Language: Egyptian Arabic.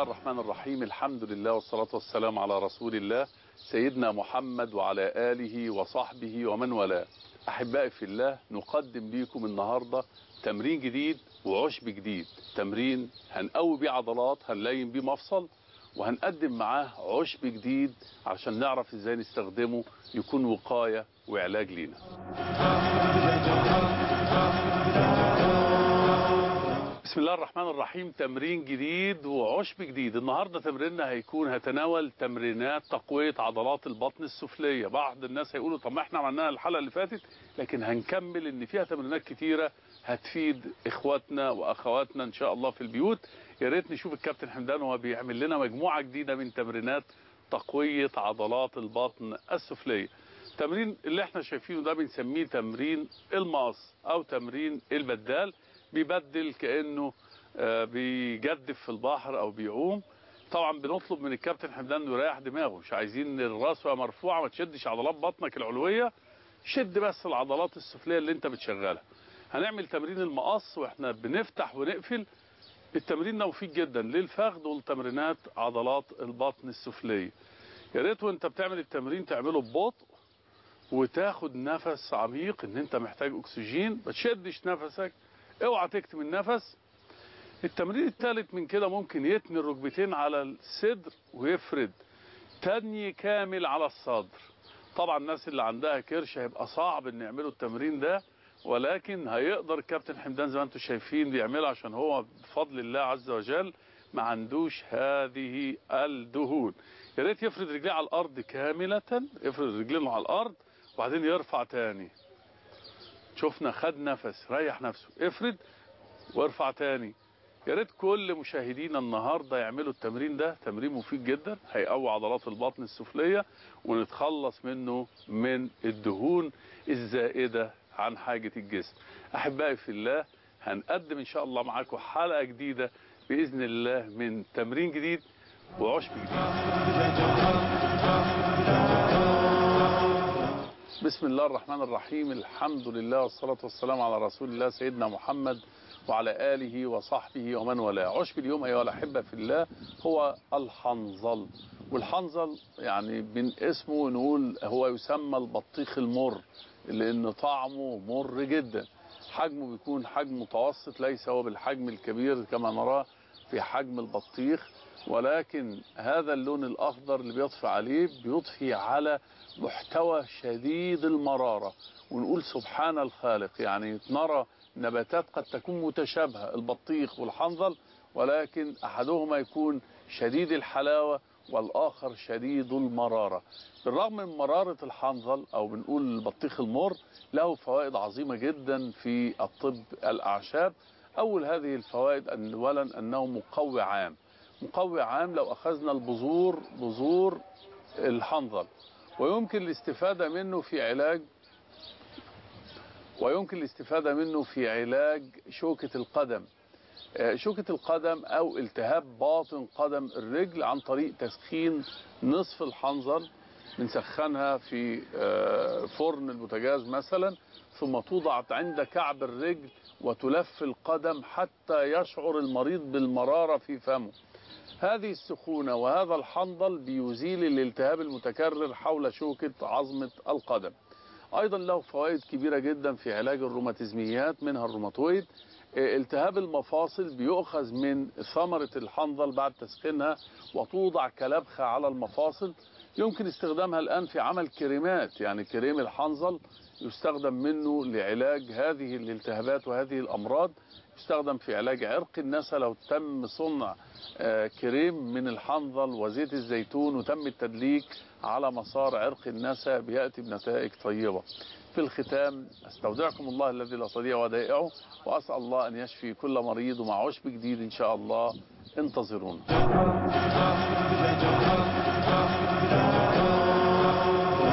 الرحمن الرحيم الحمد لله والصلاة والسلام على رسول الله سيدنا محمد وعلى آله وصحبه ومن والاه أحبائي في الله نقدم لكم النهاردة تمرين جديد وعشب جديد تمرين هنقوي بيه عضلات هنلاين بيه مفصل وهنقدم معاه عشب جديد عشان نعرف ازاي نستخدمه يكون وقاية وعلاج لينا بسم الله الرحمن الرحيم تمرين جديد وعشب جديد النهاردة تمريننا هيكون هتناول تمرينات تقوية عضلات البطن السفلية بعض الناس هيقولوا طب ما احنا عملناها الحلقة اللي فاتت لكن هنكمل ان فيها تمرينات كتيرة هتفيد اخواتنا واخواتنا ان شاء الله في البيوت يا ريت نشوف الكابتن حمدان وهو بيعمل لنا مجموعة جديدة من تمرينات تقوية عضلات البطن السفلية التمرين اللي احنا شايفينه ده بنسميه تمرين المقص او تمرين البدال بيبدل كأنه بيجدف في البحر او بيعوم طبعا بنطلب من الكابتن حمدان انه يريح دماغه مش عايزين الراس وهي مرفوعه ما تشدش عضلات بطنك العلويه شد بس العضلات السفليه اللي انت بتشغلها هنعمل تمرين المقص واحنا بنفتح ونقفل التمرين ده مفيد جدا للفخذ ولتمرينات عضلات البطن السفليه يا ريت وانت بتعمل التمرين تعمله ببطء وتاخد نفس عميق ان انت محتاج اكسجين ما تشدش نفسك اوعى تكتم النفس التمرين الثالث من كده ممكن يتني الركبتين على الصدر ويفرد تني كامل على الصدر طبعا الناس اللي عندها كرش هيبقى صعب ان يعملوا التمرين ده ولكن هيقدر الكابتن حمدان زي ما انتم شايفين بيعملها عشان هو بفضل الله عز وجل ما عندوش هذه الدهون يا ريت يفرد رجليه على الارض كامله يفرد رجليه على الارض وبعدين يرفع تاني شفنا خد نفس ريح نفسه افرد وارفع تاني يا ريت كل مشاهدينا النهارده يعملوا التمرين ده تمرين مفيد جدا هيقوي عضلات البطن السفليه ونتخلص منه من الدهون الزائده عن حاجه الجسم احبائي في الله هنقدم ان شاء الله معاكم حلقه جديده باذن الله من تمرين جديد وعشب جديد بسم الله الرحمن الرحيم الحمد لله والصلاة والسلام على رسول الله سيدنا محمد وعلى آله وصحبه ومن والاه عشب اليوم أيها الأحبة في الله هو الحنظل والحنظل يعني من اسمه نقول هو يسمى البطيخ المر لأن طعمه مر جدا حجمه بيكون حجم متوسط ليس هو بالحجم الكبير كما نراه في حجم البطيخ ولكن هذا اللون الأخضر اللي بيطفي عليه بيضفي على محتوى شديد المرارة ونقول سبحان الخالق يعني نرى نباتات قد تكون متشابهة البطيخ والحنظل ولكن أحدهما يكون شديد الحلاوة والآخر شديد المرارة بالرغم من مرارة الحنظل أو بنقول البطيخ المر له فوائد عظيمة جدا في الطب الأعشاب أول هذه الفوائد أولا أنه مقوي عام مقوي عام لو أخذنا البذور بذور الحنظل ويمكن الاستفادة منه في علاج ويمكن الاستفادة منه في علاج شوكة القدم شوكة القدم أو التهاب باطن قدم الرجل عن طريق تسخين نصف الحنظل بنسخنها في فرن البوتاجاز مثلا ثم توضع عند كعب الرجل وتلف القدم حتى يشعر المريض بالمرارة في فمه هذه السخونة وهذا الحنظل بيزيل الالتهاب المتكرر حول شوكة عظمة القدم أيضا له فوائد كبيرة جدا في علاج الروماتيزميات منها الروماتويد التهاب المفاصل بيؤخذ من ثمرة الحنظل بعد تسخينها وتوضع كلبخة على المفاصل يمكن استخدامها الآن في عمل كريمات يعني كريم الحنظل يستخدم منه لعلاج هذه الالتهابات وهذه الأمراض يستخدم في علاج عرق النسا لو تم صنع كريم من الحنظل وزيت الزيتون وتم التدليك على مسار عرق النسا بيأتي بنتائج طيبة في الختام استودعكم الله الذي لا تضيع ودائعه وأسأل الله أن يشفي كل مريض ومع عشب جديد إن شاء الله انتظرونا